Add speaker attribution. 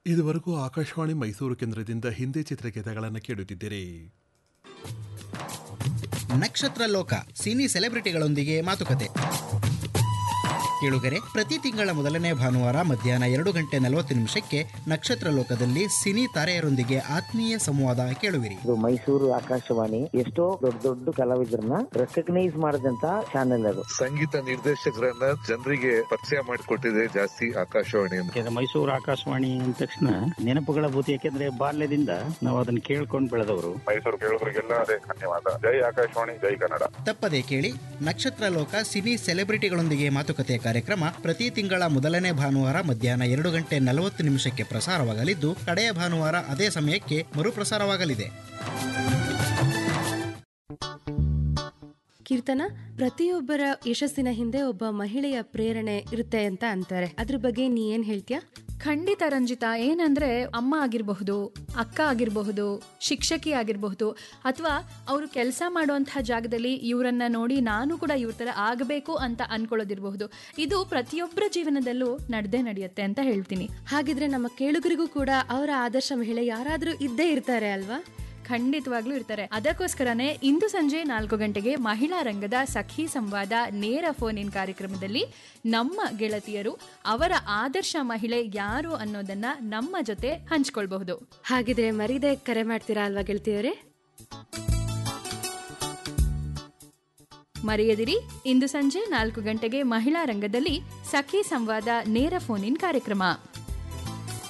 Speaker 1: ಇದುವರೆಗೂ ಆಕಾಶವಾಣಿ ಮೈಸೂರು ಕೇಂದ್ರದಿಂದ ಹಿಂದಿ ಚಿತ್ರಗೀತೆಗಳನ್ನು ಕೇಳುತ್ತಿದ್ದೀರಿ
Speaker 2: ನಕ್ಷತ್ರ ಲೋಕ ಸಿನಿ ಸೆಲೆಬ್ರಿಟಿಗಳೊಂದಿಗೆ ಮಾತುಕತೆ ಕೇಳುಗರೆ ಪ್ರತಿ ತಿಂಗಳ ಮೊದಲನೇ ಭಾನುವಾರ ಮಧ್ಯಾಹ್ನ ಎರಡು ಗಂಟೆ ನಲವತ್ತು ನಿಮಿಷಕ್ಕೆ ನಕ್ಷತ್ರ ಲೋಕದಲ್ಲಿ ಸಿನಿ ತಾರೆಯರೊಂದಿಗೆ ಆತ್ಮೀಯ ಸಂವಾದ ಕೇಳುವಿರಿ
Speaker 3: ಇದು ಮೈಸೂರು ಆಕಾಶವಾಣಿ ಎಷ್ಟೋ ದೊಡ್ಡ ದೊಡ್ಡ ಕಲಾವಿದರನ್ನ ರೆಕಗ್ನೈಸ್ ಮಾಡಿದಂತ ಚಾನೆಲ್ ಅದು
Speaker 4: ಸಂಗೀತ ನಿರ್ದೇಶಕರನ್ನ ಜನರಿಗೆ ಪರಿಚಯ ಮಾಡಿಕೊಟ್ಟಿದೆ ಜಾಸ್ತಿ ಆಕಾಶವಾಣಿ ಅಂತ
Speaker 5: ಯಾಕಂದ್ರೆ ಮೈಸೂರು ಆಕಾಶವಾಣಿ ಅಂದ ತಕ್ಷಣ ನೆನಪುಗಳ ಭೂತಿ ಯಾಕೆಂದ್ರೆ ಬಾಲ್ಯದಿಂದ ನಾವು ಅದನ್ನ ಕೇಳ್ಕೊಂಡು ಬೆಳೆದವರು
Speaker 6: ಮೈಸೂರು ಕೇಳುಗರಿಗೆಲ್ಲ ಅದೇ ಧನ್ಯವಾದ ಜೈ ಆಕಾಶವಾಣಿ ಜೈ ಕನ್ನಡ
Speaker 2: ತಪ್ಪದೇ ಕೇಳಿ ನಕ್ಷತ್ರ ಲೋಕ ಸಿನಿ ಸೆಲೆಬ್ರಿಟಿಗಳೊಂದಿಗೆ ಮಾತುಕತೆ ಕಾರ್ಯಕ್ರಮ ಪ್ರತಿ ತಿಂಗಳ ಮೊದಲನೇ ಭಾನುವಾರ ಮಧ್ಯಾಹ್ನ ಎರಡು ಗಂಟೆ ನಲವತ್ತು ನಿಮಿಷಕ್ಕೆ ಪ್ರಸಾರವಾಗಲಿದ್ದು ಕಡೆಯ ಭಾನುವಾರ ಅದೇ ಸಮಯಕ್ಕೆ ಮರುಪ್ರಸಾರವಾಗಲಿದೆ
Speaker 7: ಕೀರ್ತನ ಪ್ರತಿಯೊಬ್ಬರ ಯಶಸ್ಸಿನ ಹಿಂದೆ ಒಬ್ಬ ಮಹಿಳೆಯ ಪ್ರೇರಣೆ ಇರುತ್ತೆ ಅಂತ ಅಂತಾರೆ ಅದ್ರ ಬಗ್ಗೆ ನೀ ಏನ್ ಹೇಳ್ತೀಯಾ
Speaker 8: ಖಂಡಿತ ರಂಜಿತಾ ಏನಂದ್ರೆ ಅಮ್ಮ ಆಗಿರಬಹುದು ಅಕ್ಕ ಆಗಿರಬಹುದು ಶಿಕ್ಷಕಿ ಆಗಿರಬಹುದು ಅಥವಾ ಅವರು ಕೆಲಸ ಮಾಡುವಂತಹ ಜಾಗದಲ್ಲಿ ಇವರನ್ನ ನೋಡಿ ನಾನು ಕೂಡ ಇವ್ರ ಥರ ಆಗಬೇಕು ಅಂತ ಅನ್ಕೊಳ್ಳೋದಿರಬಹುದು ಇದು ಪ್ರತಿಯೊಬ್ಬರ ಜೀವನದಲ್ಲೂ ನಡೆದೇ ನಡೆಯುತ್ತೆ ಅಂತ ಹೇಳ್ತೀನಿ
Speaker 7: ಹಾಗಿದ್ರೆ ನಮ್ಮ ಕೇಳುಗರಿಗೂ ಕೂಡ ಅವರ ಆದರ್ಶ ಮಹಿಳೆ ಯಾರಾದ್ರೂ ಇದ್ದೇ ಇರ್ತಾರೆ ಅಲ್ವಾ
Speaker 8: ಖಂಡಿತವಾಗ್ಲೂ ಇರ್ತಾರೆ ಅದಕ್ಕೋಸ್ಕರನೇ ಇಂದು ಸಂಜೆ ನಾಲ್ಕು ಗಂಟೆಗೆ ಮಹಿಳಾ ರಂಗದ ಸಖಿ ಸಂವಾದ ನೇರ ಫೋನ್ ಇನ್ ಕಾರ್ಯಕ್ರಮದಲ್ಲಿ ನಮ್ಮ ಗೆಳತಿಯರು ಅವರ ಆದರ್ಶ ಮಹಿಳೆ ಯಾರು ಅನ್ನೋದನ್ನ ನಮ್ಮ ಜೊತೆ ಹಂಚ್ಕೊಳ್ಬಹುದು
Speaker 7: ಹಾಗಿದ್ರೆ ಮರೀದೆ ಕರೆ ಮಾಡ್ತೀರಾ ಅಲ್ವಾ ಗೆಳತಿಯವರೇ
Speaker 8: ಮರೆಯದಿರಿ ಇಂದು ಸಂಜೆ ನಾಲ್ಕು ಗಂಟೆಗೆ ಮಹಿಳಾ ರಂಗದಲ್ಲಿ ಸಖಿ ಸಂವಾದ ನೇರ ಫೋನ್ ಇನ್ ಕಾರ್ಯಕ್ರಮ